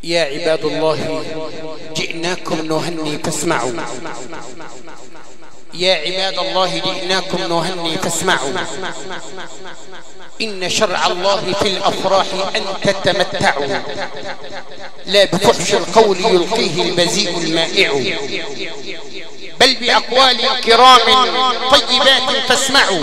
يا عباد الله جئناكم نهني فاسمعوا يا عباد الله جئناكم نهني فاسمعوا إن شرع الله في الأفراح أن تتمتعوا لا بفحش القول يلقيه البذيء المائع بل بأقوال كرام طيبات فاسمعوا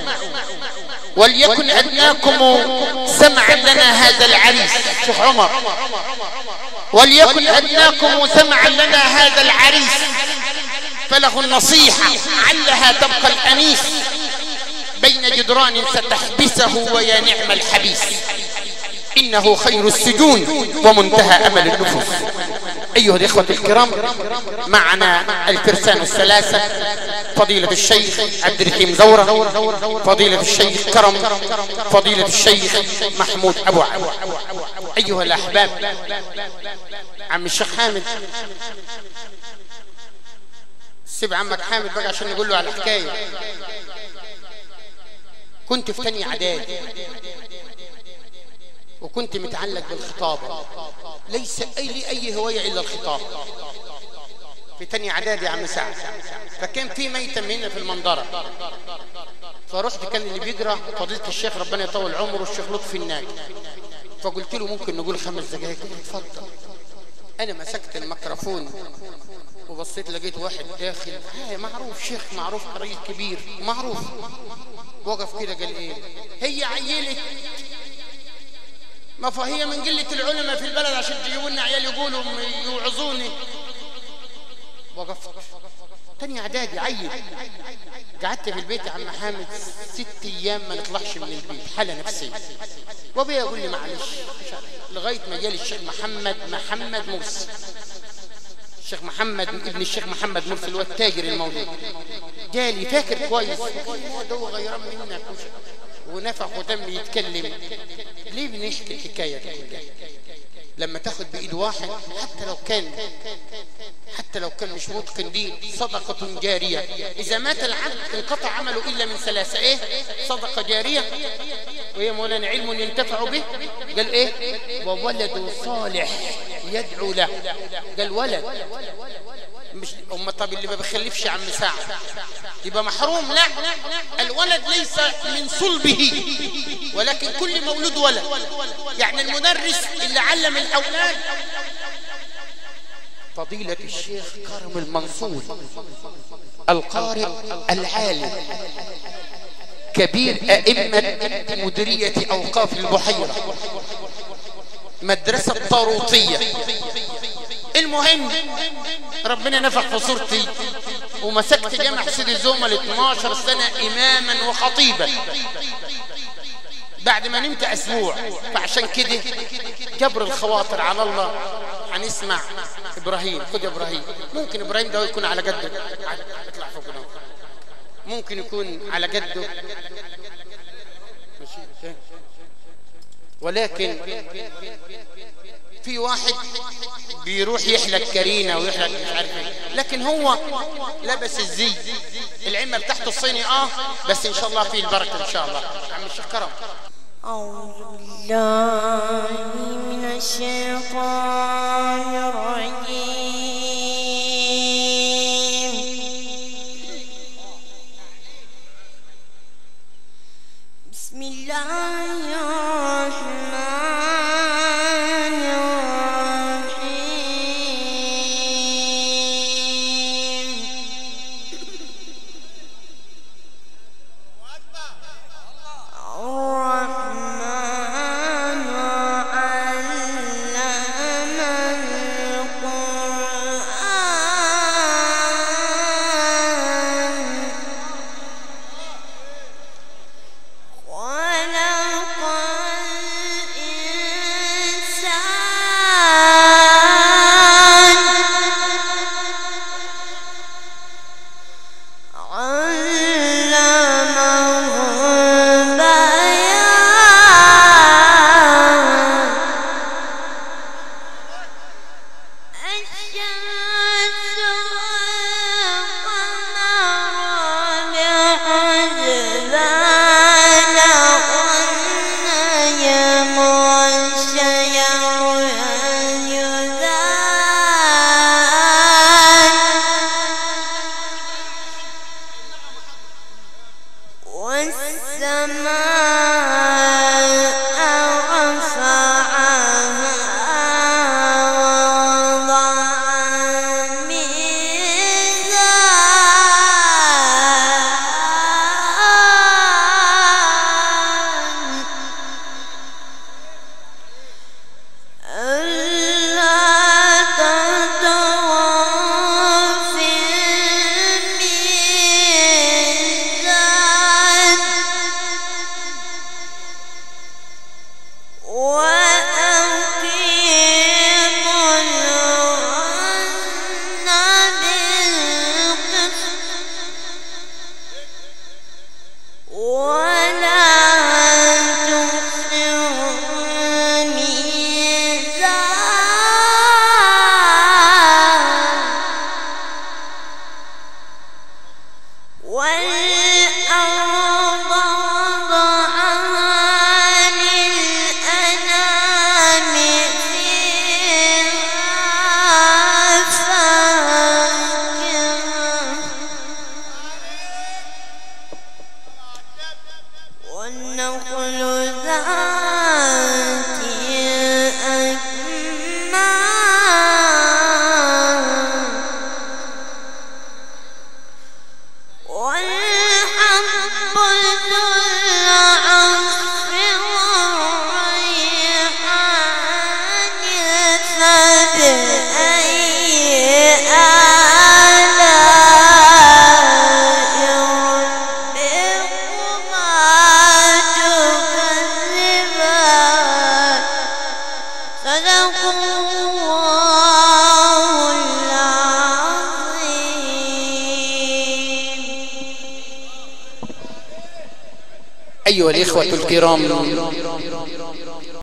وليكن أدناكم سمعا لنا هذا العريس شيخ عمر وليكن أدناكم سمعا لنا هذا العريس فله النصيحة علها تبقى الأنيس بين جدران ستحبسه ويا نعم الحبيس إنه خير السجون ومنتهى أمل النفوس أيها الإخوة الكرام معنا الفرسان الثلاثة فضيلة الشيخ عبد الرحيم زورة فضيلة الشيخ كرم فضيلة الشيخ محمود أبو عبد أيها الأحباب عم الشيخ حامد سيب عمك حامد بقى عشان نقول له على الحكاية كنت في تاني اعدادي وكنت متعلق بالخطابة ليس أي لي أي هواية إلا الخطابة في تاني اعدادي يا عم سعد فكان في ميتم هنا في المنظرة فرحت كان اللي بيجرى فضيلة الشيخ ربنا يطول عمره الشيخ لطفي الناجي فقلت له ممكن نقول خمس دقائق قال لي اتفضل انا مسكت الميكروفون وبصيت لقيت واحد داخل هاي معروف شيخ معروف قريب كبير معروف وقف كده قال ايه هي عيلت ما فهي من قلة العلماء في البلد عشان تجيبوا لنا عيال يقولوا يوعظوني وقفت تاني اعدادي عيل قعدت في البيت يا عم حامد ست ايام ما نطلعش من البيت حاله نفسيه وابويا يقول لي معلش لغايه ما جالي الشيخ محمد محمد مرسي الشيخ محمد ابن الشيخ محمد مرسي اللي هو التاجر الموجود جالي فاكر كويس ده هو غيران منك ونفخ ودم يتكلم ليه بنحكي الحكايه دي كلها لما تاخد بايد واحد حتى لو كان حتى لو كان مش متقن دين صدقة جارية إذا مات العبد انقطع عمله إلا من ثلاثة إيه صدقة جارية وهي مولانا علم ينتفع به قال إيه وولد صالح يدعو له قال ولد مش أم طب اللي ما بيخلفش عم سعد يبقى محروم لا الولد ليس من صلبه ولكن كل مولود ولد يعني المدرس اللي علم الأولاد فضيلة الشيخ كرم المنصور القارئ العالم كبير أئمة مديرية أوقاف البحيرة مدرسة طاروطية المهم ربنا نفخ في صورتي ومسكت جامع سيدي زومل 12 سنة إماما وخطيبا بعد ما نمت أسبوع فعشان كده جبر الخواطر على الله هنسمع إبراهيم خد يا إبراهيم ممكن إبراهيم ده يكون على جده اطلع فوق ده ممكن يكون على جده ماشي ولكن في واحد بيروح يحلق كرينه ويحلق مش عارف ايه لكن هو لبس الزي العمه بتاعته الصيني اه بس ان شاء الله فيه البركه ان شاء الله عم الشيخ كرم أعوذ بالله من الشيطان الرجيم بسم الله الرحمن الرحيم الرحمن علم الله العظيم أيها الإخوة الكرام